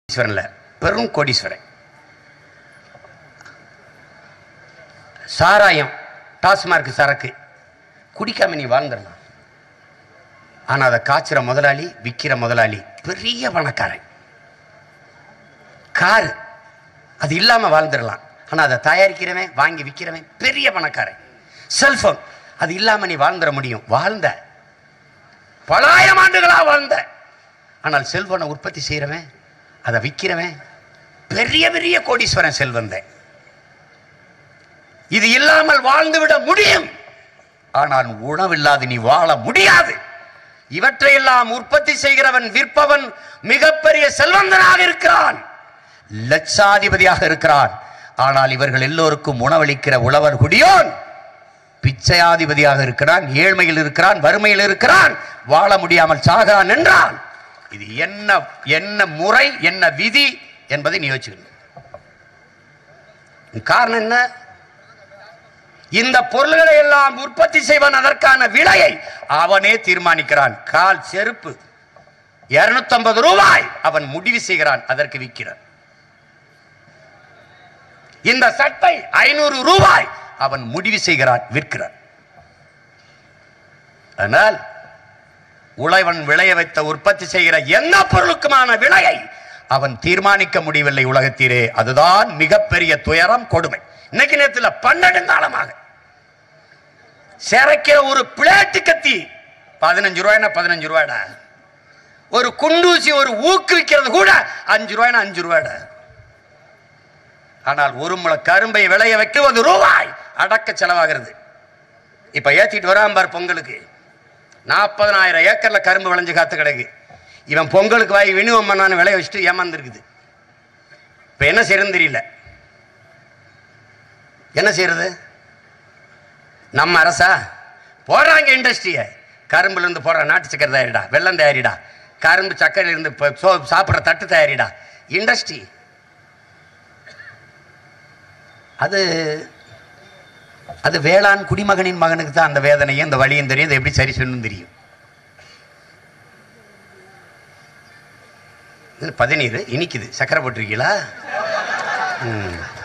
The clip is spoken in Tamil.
கோடீஸ்வரன்ல பெரும் கோடீஸ்வரன் சாராயம் டாஸ்மார்க் சரக்கு குடிக்காம நீ வாழ்ந்துடலாம் ஆனா அதை காய்ச்சுற முதலாளி விற்கிற முதலாளி பெரிய பணக்காரன் காரு அது இல்லாம வாழ்ந்துடலாம் ஆனா அதை தயாரிக்கிறவன் வாங்கி விற்கிறவன் பெரிய பணக்காரன் செல்போன் அது இல்லாம நீ வாழ்ந்துட முடியும் வாழ்ந்த பலாயிரம் ஆண்டுகளா வாழ்ந்த ஆனால் செல்வனை உற்பத்தி செய்கிறவன் அதை விற்கிறவன் பெரிய பெரிய கோடீஸ்வரன் செல்வந்தன் இது இல்லாமல் வாழ்ந்துவிட முடியும் ஆனால் உணவில்லாது நீ வாழ முடியாது இவற்றையெல்லாம் உற்பத்தி செய்கிறவன் விற்பவன் மிகப்பெரிய செல்வந்தனாக இருக்கிறான் லட்சாதிபதியாக இருக்கிறான் ஆனால் இவர்கள் எல்லோருக்கும் உணவளிக்கிற உழவர் குடியோன் பிச்சையாதிபதியாக இருக்கிறான் ஏழ்மையில் இருக்கிறான் வறுமையில் இருக்கிறான் வாழ முடியாமல் சாகிறான் என்றான் இது என்ன என்ன முறை என்ன விதி என்பதை நீ யோசிக்கணும் காரணம் என்ன இந்த பொருள்களை எல்லாம் உற்பத்தி செய்வன் அதற்கான விலையை அவனே தீர்மானிக்கிறான் கால் செருப்பு 250 ரூபாய் அவன் முடிவு செய்கிறான் அதற்கு விற்கிறான் இந்த சட்டை ஐநூறு ரூபாய் அவன் முடிவு செய்கிறான் விற்கிறான் ஆனால் உழைவன் விளைய வைத்த உற்பத்தி செய்கிற எந்த பொருளுக்குமான விலையை அவன் தீர்மானிக்க முடியவில்லை உலகத்திலே அதுதான் மிகப்பெரிய துயரம் கொடுமை இன்னைக்கு நேரத்தில் பன்னெண்டு காலமாக சிறைக்கிற ஒரு பிளேட்டு கத்தி பதினஞ்சு ரூபாய்னா பதினஞ்சு ரூபாய்டா ஒரு குண்டூசி ஒரு ஊக்குவிக்கிறது கூட அஞ்சு ரூபாய்னா அஞ்சு ரூபாய்டா ஆனால் ஒரு முளை கரும்பை விளைய வைக்குவது ரூபாய் அடக்க செலவாகிறது இப்ப ஏத்திட்டு வராம பார் பொங்கலுக்கு நாற்பதனாயிரம் ஏக்கர்ல கரும்பு விளைஞ்சு காத்து கிடக்கு இவன் பொங்கலுக்கு வாங்கி வினுவம் பண்ணான்னு விளைய வச்சுட்டு ஏமாந்துருக்குது இப்ப என்ன செய்யறதுன்னு தெரியல என்ன செய்யறது நம்ம அரசா போடுறாங்க இண்டஸ்ட்ரியை கரும்புல இருந்து போடுற நாட்டு சக்கரை தயாரிடா வெள்ளம் தயாரிடா கரும்பு சக்கரையில இருந்து இப்ப சோ- சாப்பிடுற தட்டு தயாரிடா இண்டஸ்ட்ரி அது அது வேளாண் குடிமகனின் மகனுக்கு தான் அந்த வேதனையும் அந்த வழியும் தெரியும் அதை எப்படி சரி சொல்லணும் தெரியும் இது பதநீர் இனிக்குது சக்கரை போட்டிருக்கீங்களா ம்